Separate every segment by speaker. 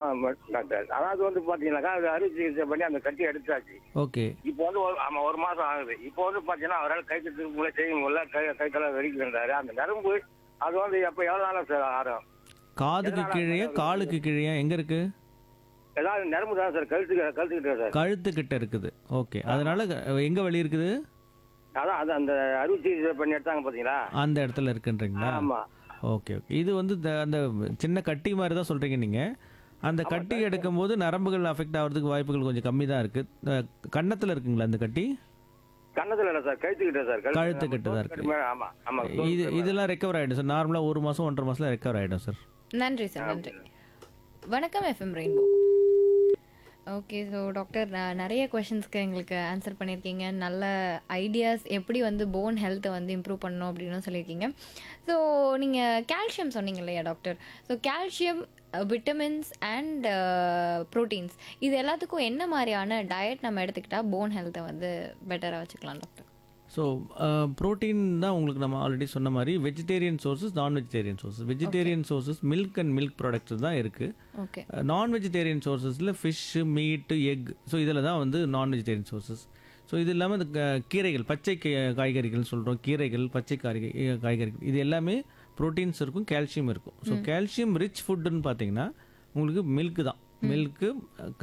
Speaker 1: Doctor அதாவது வந்து பாத்தீங்கன்னாக்கா அது அறுவை சிகிச்சை பண்ணி அந்த கட்டி எடுத்தாச்சு
Speaker 2: ஓகே
Speaker 1: இப்போ வந்து ஒரு ஆமா ஒரு மாசம் ஆகுது இப்போ வந்து பாத்தீங்கன்னா அவரால் கை திரும்ப முடியல செய்ய முடியல கை கை கால வெடிக்கு இருந்தாரு அந்த நரம்பு அது வந்து எப்ப எவ்வளவு நாளா சார் ஆறும்
Speaker 2: காதுக்கு கீழே காலுக்கு கீழே எங்க இருக்கு
Speaker 1: ஏதாவது நரம்பு தான் சார் கழுத்துக்கு கழுத்துக்கிட்ட சார்
Speaker 2: கழுத்து கிட்ட இருக்குது ஓகே அதனால க- எங்க வலி இருக்குது
Speaker 1: அதான் அது அந்த அறுவை சிகிச்சை பண்ணி எடுத்தாங்க பாத்தீங்களா
Speaker 2: அந்த இடத்துல இருக்குன்றீங்களா
Speaker 1: ஆமா
Speaker 2: ஓகே ஓகே இது வந்து இந்த- அந்த சின்ன கட்டி மாதிரி தான் சொல்றீங்க நீங்க அந்த கட்டி எடுக்கும்போது நரம்புகள் அஃபெக்ட் ஆகிறதுக்கு வாய்ப்புகள் கொஞ்சம் கம்மி தான் இருக்கு அஹ், கன்னத்துல இருக்குங்களா அந்த கட்டி
Speaker 1: கண்ணத்துல இல்ல சார் கழுத்துக்கிட்ட சார்
Speaker 2: கழுத்துக்கிட்ட தான் இருக்கு.
Speaker 1: மேல, ஆமா ஆமா
Speaker 2: இது இதெல்லாம் ரெக்கவர் ஆயிடும் சார் நார்மலா ஒரு மாசம் ஒன்றரை மாசத்துல ரெக்கவர் ஆயிடும் சார்
Speaker 3: நன்றி சார் நன்றி வணக்கம் FM rainbow okay so doctor நான் நிறைய கொஷின்ஸ்க்கு எங்களுக்கு ஆன்சர் பண்ணியிருக்கீங்க நல்ல ஐடியாஸ் எப்படி வந்து போன் ஹெல்த்தை வந்து இம்ப்ரூவ் பண்ணணும் அப்படின்னு சொல்லியிருக்கீங்க ஸோ நீங்கள் கால்சியம் சொன்னீங்க இல்லையா doctor so calcium vitamins and proteins இது எல்லாத்துக்கும் என்ன மாதிரியான டயட் நம்ம எடுத்துக்கிட்டால் போன் ஹெல்த்தை வந்து பெட்டராக வச்சுக்கலாம் டாக்டர்
Speaker 2: ஸோ ப்ரோட்டீன் தான் உங்களுக்கு நம்ம ஆல்ரெடி சொன்ன மாதிரி vegetarian sources non vegetarian sources vegetarian sources milk and milk products தான் இருக்குது
Speaker 3: ஓகே
Speaker 2: நான் வெஜிடேரியன் சோர்சஸில் ஃபிஷ்ஷு மீட்டு எக் ஸோ இதில் தான் வந்து நான் வெஜிடேரியன் சோர்சஸ் ஸோ இது இல்லாமல் இந்த க- கீரைகள் பச்சை கீ- காய்கறிகள் சொல்கிறோம் கீரைகள் பச்சை காய்கறி காய்கறிகள் இது எல்லாமே ப்ரோட்டீன்ஸ் இருக்கும் கால்சியம் இருக்கும் ஸோ கால்சியம் ரிச் ஃபுட்டுன்னு பார்த்தீங்கன்னா உங்களுக்கு மில்க் தான் மில்க்கு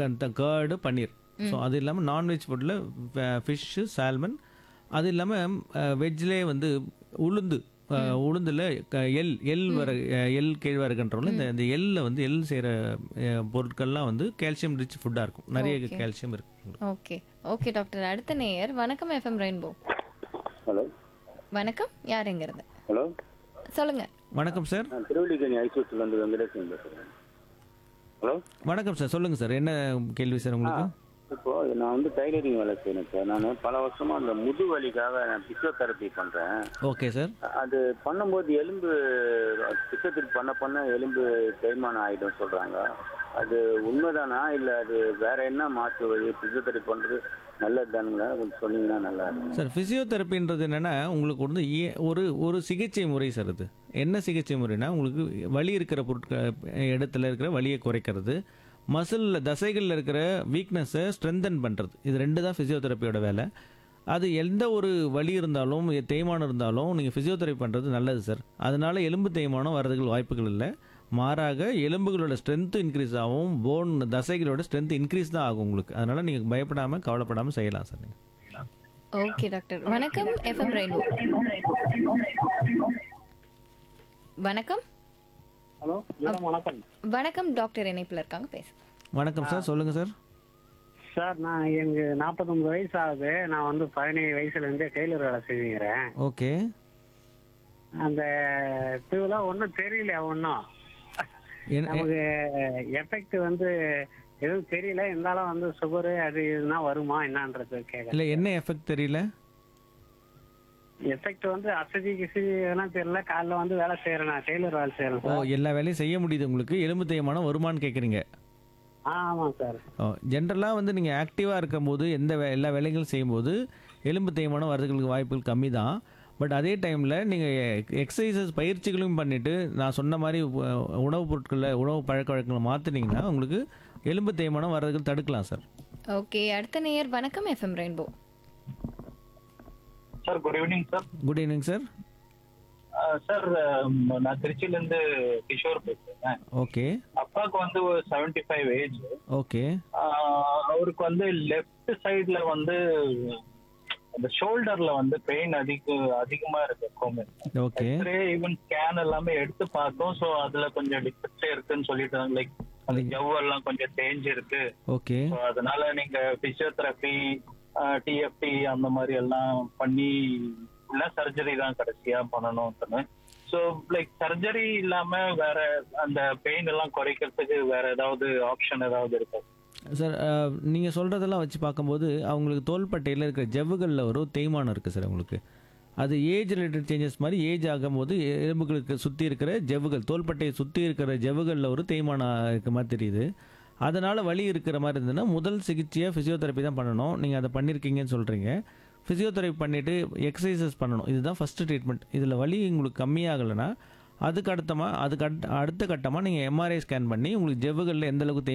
Speaker 2: கேர்டு பன்னீர் ஸோ அது இல்லாமல் நான்வெஜ் ஃபுட்டில் ஃபிஷ்ஷு சால்மன் அது இல்லாமல் வெஜ்லேயே வந்து உளுந்து அஹ், உளுந்துல க- எள் எள் வர அஹ், எள் கேழ்வரகுன்றோம்ல இந்த இந்த எள்ல வந்து எள் செய்கிற பொருட்கள்லாம் வந்து கால்சியம் ரிச் ஃபுட்டாக இருக்கும் நிறைய கால்சியம் இருக்கு உங்களுக்கு.
Speaker 3: ஓகே ஓகே டாக்டர் அடுத்த நேயர் வணக்கம் எஃப்எம் ரெயின்போ
Speaker 1: ஹலோ
Speaker 3: வணக்கம் யார் எங்கிறது
Speaker 1: ஹலோ
Speaker 3: சொல்லுங்க
Speaker 2: வணக்கம் சார்
Speaker 1: நான் திருவள்ளிக்கணி ஐசியூஸ்ல இருந்து வெங்கடேசன் பேசுறேன் ஹலோ
Speaker 2: வணக்கம் சார் சொல்லுங்க சார் என்ன கேள்வி சார் உங்களுக்கு
Speaker 1: இப்போ நான் வந்து டைலரிங் வேலை செய்யறேன் சார் நான் பல வருஷமா அந்த முது வலிக்காக நான் பிசியோதெரப்பி பண்றேன்
Speaker 2: ஓகே சார்
Speaker 1: அது பண்ணும்போது எலும்பு பிசியோதெரப்பி பண்ண பண்ண எலும்பு தேய்மானம் ஆயிடும் சொல்றாங்க அது உண்மைதானா இல்ல அது வேற என்ன மாற்று வழி பிசியோதெரப்பி பண்றது நல்லது தானுங்களா கொஞ்சம் சொன்னீங்கன்னா நல்லா இருக்கும்
Speaker 2: சார் ஃபிசியோதெரப்பின்றது என்னன்னா உங்களுக்கு வந்து ஏ- ஒரு ஒரு சிகிச்சை முறை சார் அது என்ன சிகிச்சை முறைனா உங்களுக்கு வலி இருக்கிற பொருட்கள் இடத்துல இருக்கிற வலியை குறைக்கிறது மசில் தசைகளில் இருக்கிற வீக்னஸை ஸ்ட்ரென்தன் பண்ணுறது இது ரெண்டு தான் ஃபிசியோதெரப்பியோட வேலை அது எந்த ஒரு வலி இருந்தாலும் எ- தேய்மானம் இருந்தாலும் நீங்கள் ஃபிசியோதெரப்பி பண்ணுறது நல்லது சார் அதனால எலும்பு தேய்மானம் வர்றதுக்கு வாய்ப்புகள் இல்லை மாறாக எலும்புகளோட ஸ்ட்ரென்த்து இன்க்ரீஸ் ஆகும் போன் தசைகளோட ஸ்ட்ரென்த் இன்க்ரீஸ் தான் ஆகும் உங்களுக்கு அதனால நீங்கள் பயப்படாமல் கவலைப்படாமல் செய்யலாம் சார் நீங்கள்
Speaker 3: ஓகே டாக்டர் வணக்கம் எஃப்எம் ரெயின்போ வணக்கம்
Speaker 4: ஹலோ மேடம் வணக்கம்
Speaker 3: வணக்கம் டாக்டர் இணைப்பில் இருக்காங்க பேசு
Speaker 2: வணக்கம் சார் சொல்லுங்க சார்
Speaker 4: சார் நான் எனக்கு நாற்பத்தொம்பது வயசு ஆகுது நான் வந்து பதினேழு வயசுல இருந்தே டெய்லர் வேலை செய்வீங்கிறேன்
Speaker 2: ஓகே
Speaker 4: அந்த இதுலாம் ஒன்றும் தெரியல ஒன்றும்
Speaker 2: என்ன-
Speaker 4: நமக்கு எஃபெக்ட் வந்து எதுவும் தெரியல இருந்தாலும் வந்து சுகரு அது இதுனா வருமா என்னன்றது கேட்க
Speaker 2: இல்ல என்ன எஃபெக்ட் தெரியல
Speaker 4: எஃபெக்ட் வந்து அசதி கிசதி இதெல்லாம் தெரியல காலைல வந்து வேலை செய்யறேன் நான் டெய்லர் வேலை செய்யறேன்
Speaker 2: ஓ
Speaker 4: சார்
Speaker 2: எல்லா வேலையும் செய்ய முடியுது உங்களுக்கு எலும்பு தேய்மானம் வருமான்னு கேட்குறீங்க
Speaker 4: ஆ ஆமாம் சார்
Speaker 2: ஓ ஜென்ரலாக வந்து நீங்கள் ஆக்டிவாக இருக்கும்போது எந்த வே எல்லா வேலைகளும் செய்யும்போது எலும்பு தேய்மானம் வரதுக்கு வாய்ப்புகள் கம்மி தான் பட் அதே டைமில் நீங்கள் எக்ஸசைசஸ் பயிற்சிகளும் பண்ணிவிட்டு நான் சொன்ன மாதிரி உ- உணவுப் பொருட்களில் உணவு பழக்க வழக்கங்களை மாற்றினீங்கன்னா உங்களுக்கு எலும்பு தேய்மானம் வர்றதுக்கு தடுக்கலாம் சார்
Speaker 3: ஓகே அடுத்த நேயர் வணக்கம் FM rainbow
Speaker 5: sir good evening sir
Speaker 2: good evening sir
Speaker 5: sir நான் திருச்சியில இருந்து கிஷோர் பேசுறேன்
Speaker 2: ஓகே
Speaker 5: அப்பாவுக்கு வந்து ஒரு செவன்டி ஃபைவ் ஏஜ்
Speaker 2: ஓகே
Speaker 5: அவருக்கு வந்து லெஃப்ட் சைடுல வந்து அந்த ஷோல்டர்ல வந்து பெயின் அதிக அதிகமா இருக்கு எப்பவுமே
Speaker 2: ஓகே
Speaker 5: ஈவன் ஸ்கேன் எல்லாமே எடுத்து பார்த்தோம் ஸோ அதுல கொஞ்சம் டிஃபெக்ட் இருக்குன்னு சொல்லிட்டாங்க லைக் அந்த ஜவ்வெல்லாம் கொஞ்சம் தேஞ்சு இருக்கு
Speaker 2: ஓகே
Speaker 5: So, அதனால நீங்க பிசியோதெரப்பி டிஎஃப்டி அந்த மாதிரி எல்லாம் பண்ணி இல்ல சர்ஜரி தான் கடைசியா பண்ணணும் ஸோ லைக் சர்ஜரி இல்லாம வேற அந்த பெயின் எல்லாம் குறைக்கிறதுக்கு வேற ஏதாவது ஆப்ஷன் ஏதாவது இருக்கா
Speaker 2: சார் நீங்கள் சொல்கிறதெல்லாம் வச்சு பார்க்கும்போது அவங்களுக்கு தோள்பட்டையில் இருக்கிற ஜவ்வுகளில் ஒரு தேய்மானம் இருக்குது சார் அவங்களுக்கு அது ஏஜ் ரிலேட்டட் சேஞ்சஸ் மாதிரி ஏஜ் ஆகும்போது எலும்புகளுக்கு சுற்றி இருக்கிற ஜவ்வுகள் தோள்பட்டையை சுற்றி இருக்கிற ஜவ்வுகளில் ஒரு தேய்மானம் இருக்க மாதிரி தெரியுது அதனால் வலி இருக்கிற மாதிரி இருந்ததுன்னா முதல் சிகிச்சையாக ஃபிசியோதெரப்பி தான் பண்ணணும் நீங்கள் அதை பண்ணியிருக்கீங்கன்னு சொல்கிறீங்க ஃபிசியோதெரப்பி பண்ணிவிட்டு எக்ஸசைசஸ் பண்ணணும் இதுதான் ஃபஸ்ட்டு ட்ரீட்மெண்ட் இதில் வலி உங்களுக்கு கம்மியாகலைன்னா அதுக்கு அடுத்தமாக அதுக்கு அடுத்த அடுத்த கட்டமாக நீங்கள் எம்ஆர்ஐ ஸ்கேன் பண்ணி உங்களுக்கு ஜவ்வுகளில் எந்த அளவுக்கு